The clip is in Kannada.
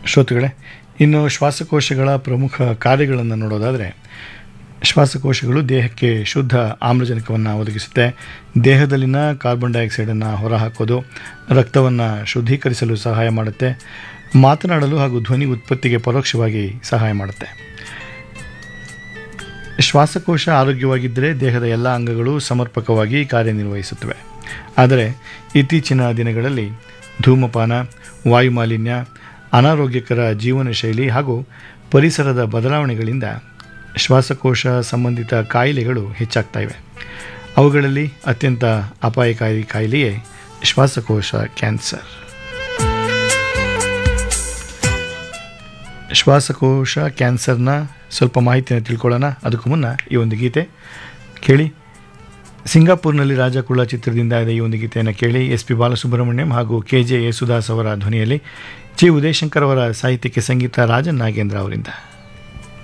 ಶ್ರೋತೃಗಳೇ ಇನ್ನು ಶ್ವಾಸಕೋಶಗಳ ಪ್ರಮುಖ ಕಾರ್ಯಗಳನ್ನು ನೋಡೋದಾದರೆ ಶ್ವಾಸಕೋಶಗಳು ದೇಹಕ್ಕೆ ಶುದ್ಧ ಆಮ್ಲಜನಕವನ್ನು ಒದಗಿಸುತ್ತೆ ದೇಹದಲ್ಲಿನ ಕಾರ್ಬನ್ ಡೈಆಕ್ಸೈಡನ್ನು ಹೊರಹಾಕೋದು ರಕ್ತವನ್ನು ಶುದ್ಧೀಕರಿಸಲು ಸಹಾಯ ಮಾಡುತ್ತೆ ಮಾತನಾಡಲು ಹಾಗೂ ಧ್ವನಿ ಉತ್ಪತ್ತಿಗೆ ಪರೋಕ್ಷವಾಗಿ ಸಹಾಯ ಮಾಡುತ್ತೆ ಶ್ವಾಸಕೋಶ ಆರೋಗ್ಯವಾಗಿದ್ದರೆ ದೇಹದ ಎಲ್ಲ ಅಂಗಗಳು ಸಮರ್ಪಕವಾಗಿ ಕಾರ್ಯನಿರ್ವಹಿಸುತ್ತವೆ ಆದರೆ ಇತ್ತೀಚಿನ ದಿನಗಳಲ್ಲಿ ಧೂಮಪಾನ ವಾಯುಮಾಲಿನ್ಯ ಅನಾರೋಗ್ಯಕರ ಜೀವನ ಶೈಲಿ ಹಾಗೂ ಪರಿಸರದ ಬದಲಾವಣೆಗಳಿಂದ ಶ್ವಾಸಕೋಶ ಸಂಬಂಧಿತ ಕಾಯಿಲೆಗಳು ಹೆಚ್ಚಾಗ್ತಾ ಇವೆ ಅವುಗಳಲ್ಲಿ ಅತ್ಯಂತ ಅಪಾಯಕಾರಿ ಕಾಯಿಲೆಯೇ ಶ್ವಾಸಕೋಶ ಕ್ಯಾನ್ಸರ್ ಶ್ವಾಸಕೋಶ ಕ್ಯಾನ್ಸರ್ನ ಸ್ವಲ್ಪ ಮಾಹಿತಿಯನ್ನು ತಿಳ್ಕೊಳ್ಳೋಣ ಅದಕ್ಕೂ ಮುನ್ನ ಈ ಒಂದು ಗೀತೆ ಕೇಳಿ ಸಿಂಗಾಪುರ್ನಲ್ಲಿ ರಾಜಕುಳ ಚಿತ್ರದಿಂದ ಇದೆ ಈ ಒಂದು ಗೀತೆಯನ್ನು ಕೇಳಿ ಎಸ್ ಪಿ ಬಾಲಸುಬ್ರಹ್ಮಣ್ಯಂ ಹಾಗೂ ಕೆ ಜೆ ಯೇಸುದಾಸ್ ಅವರ ಧ್ವನಿಯಲ್ಲಿ ಜಿ ಉದಯಶಂಕರ್ ಅವರ ಸಾಹಿತ್ಯಕ್ಕೆ ಸಂಗೀತ ರಾಜನ್ ನಾಗೇಂದ್ರ ಅವರಿಂದ